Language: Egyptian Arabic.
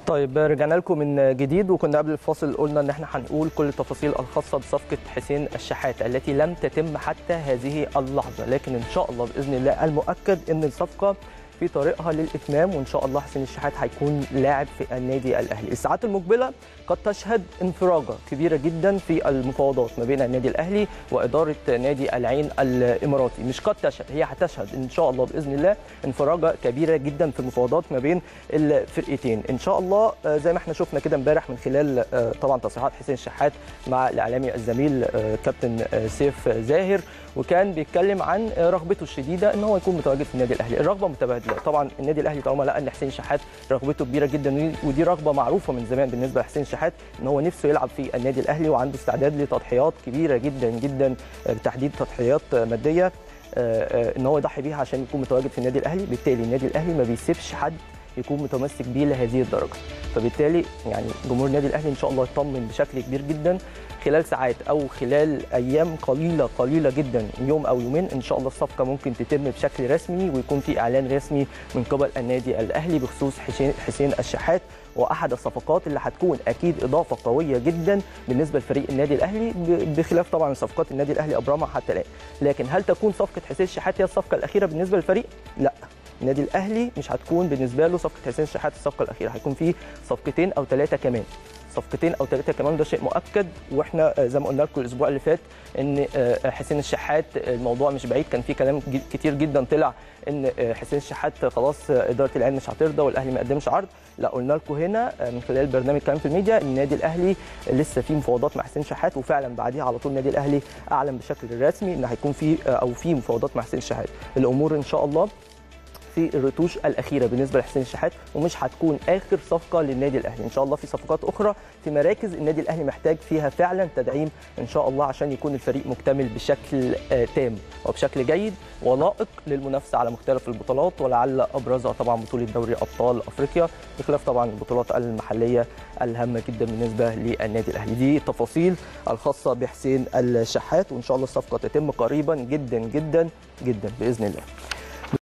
طيب رجعنا لكم من جديد وكنا قبل الفاصل قلنا ان احنا هنقول كل التفاصيل الخاصه بصفقه حسين الشحات التي لم تتم حتى هذه اللحظه لكن ان شاء الله باذن الله المؤكد ان الصفقه في طريقها للاتمام وان شاء الله حسين الشحات هيكون لاعب في النادي الاهلي الساعات المقبله قد تشهد انفراجه كبيره جدا في المفاوضات ما بين النادي الاهلي واداره نادي العين الاماراتي مش قد تشهد هي هتشهد ان شاء الله باذن الله انفراجه كبيره جدا في المفاوضات ما بين الفرقتين ان شاء الله زي ما احنا شفنا كده امبارح من خلال طبعا تصريحات حسين الشحات مع الاعلامي الزميل كابتن سيف زاهر وكان بيتكلم عن رغبته الشديده ان هو يكون متواجد في النادي الاهلي الرغبه متبادله طبعا النادي الاهلي طالما لقى ان حسين شحات رغبته كبيره جدا ودي رغبه معروفه من زمان بالنسبه لحسين شحات ان هو نفسه يلعب في النادي الاهلي وعنده استعداد لتضحيات كبيره جدا جدا بتحديد تضحيات ماديه ان هو يضحي بيها عشان يكون متواجد في النادي الاهلي بالتالي النادي الاهلي ما بيسيبش حد يكون متمسك بيه لهذه الدرجه فبالتالي يعني جمهور النادي الاهلي ان شاء الله يطمن بشكل كبير جدا خلال ساعات او خلال ايام قليله قليله جدا يوم او يومين ان شاء الله الصفقه ممكن تتم بشكل رسمي ويكون في اعلان رسمي من قبل النادي الاهلي بخصوص حسين الشحات واحد الصفقات اللي هتكون اكيد اضافه قويه جدا بالنسبه لفريق النادي الاهلي بخلاف طبعا صفقات النادي الاهلي ابرمها حتى الان لكن هل تكون صفقه حسين الشحات هي الصفقه الاخيره بالنسبه للفريق لا النادي الاهلي مش هتكون بالنسبه له صفقه حسين الشحات الصفقه الاخيره هيكون في صفقتين او ثلاثه كمان صفقتين او ثلاثه كمان ده شيء مؤكد واحنا زي ما قلنا لكم الاسبوع اللي فات ان حسين الشحات الموضوع مش بعيد كان في كلام كتير جدا طلع ان حسين الشحات خلاص اداره العين مش هترضى والاهلي ما قدمش عرض لا قلنا لكم هنا من خلال برنامج كلام في الميديا ان النادي الاهلي لسه في مفاوضات مع حسين شحات وفعلا بعديها على طول النادي الاهلي اعلن بشكل رسمي ان هيكون في او في مفاوضات مع حسين شحات الامور ان شاء الله في الرتوش الاخيره بالنسبه لحسين الشحات ومش هتكون اخر صفقه للنادي الاهلي ان شاء الله في صفقات اخرى في مراكز النادي الاهلي محتاج فيها فعلا تدعيم ان شاء الله عشان يكون الفريق مكتمل بشكل تام وبشكل جيد ولائق للمنافسه على مختلف البطولات ولعل ابرزها طبعا بطوله دوري ابطال افريقيا بخلاف طبعا البطولات المحليه الهامه جدا بالنسبه للنادي الاهلي دي التفاصيل الخاصه بحسين الشحات وان شاء الله الصفقه تتم قريبا جدا جدا جدا باذن الله